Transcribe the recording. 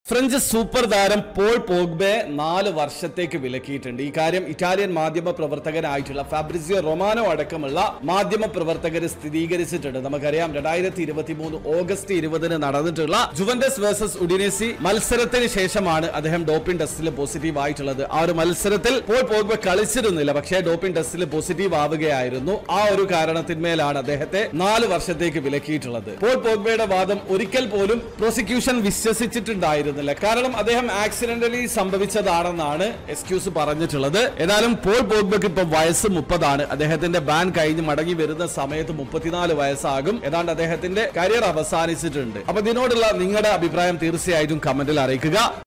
French super താരം Paul Pogba നാല് വർഷത്തേക്ക് വിലക്കിയിട്ടുണ്ട് ഈ കാര്യം ഇറ്റാലിയൻ മാധ്യമ പ്രവർത്തകനായിട്ടുള്ള ഫാബ്രിസിയോ റൊമാനോ അടക്കമുള്ള മാധ്യമ പ്രവർത്തകർ സ്ഥിരീകരിച്ചിട്ടുണ്ട് നമുക്കറിയാം രണ്ടായിരത്തി ഇരുപത്തി മൂന്ന് ഓഗസ്റ്റ് ഇരുപതിന് നടന്നിട്ടുള്ള ജുവന്റസ് വേഴ്സസ് ഉഡിനേസി മത്സരത്തിന് ശേഷമാണ് അദ്ദേഹം ഡോപ്പിംഗ് ടെസ്റ്റിൽ പോസിറ്റീവ് ആയിട്ടുള്ളത് ആ ഒരു മത്സരത്തിൽ പോൾ പോഗ്ബെ കളിച്ചിരുന്നില്ല പക്ഷേ ഡോപ്പിംഗ് ടെസ്റ്റിൽ പോസിറ്റീവ് ആവുകയായിരുന്നു ആ ഒരു കാരണത്തിന്മേലാണ് അദ്ദേഹത്തെ നാല് വർഷത്തേക്ക് വിലക്കിയിട്ടുള്ളത് പോൾ പോഗ്ബയുടെ വാദം ഒരിക്കൽ പോലും പ്രോസിക്യൂഷൻ വിശ്വസിച്ചിട്ടുണ്ടായിരുന്നില്ല കാരണം അദ്ദേഹം ആക്സിഡന്റലി സംഭവിച്ചതാണെന്നാണ് എക്സ്ക്യൂസ് പറഞ്ഞിട്ടുള്ളത് ഏതായാലും പോൾ പോഗ്ബക്ക് ഇപ്പൊ വയസ്സ് മുപ്പതാണ് അദ്ദേഹത്തിന്റെ ബാൻ കഴിഞ്ഞ് മടങ്ങി വരുന്ന സമയത്ത് മുപ്പത്തിനാല് വയസ്സാകും ഏതാണ്ട് അദ്ദേഹത്തിന്റെ കരിയർ അവസാനിച്ചിട്ടുണ്ട് അപ്പൊ ഇതിനോടുള്ള നിങ്ങളുടെ അഭിപ്രായം തീർച്ചയായിട്ടും കമന്റിൽ അറിയിക്കുക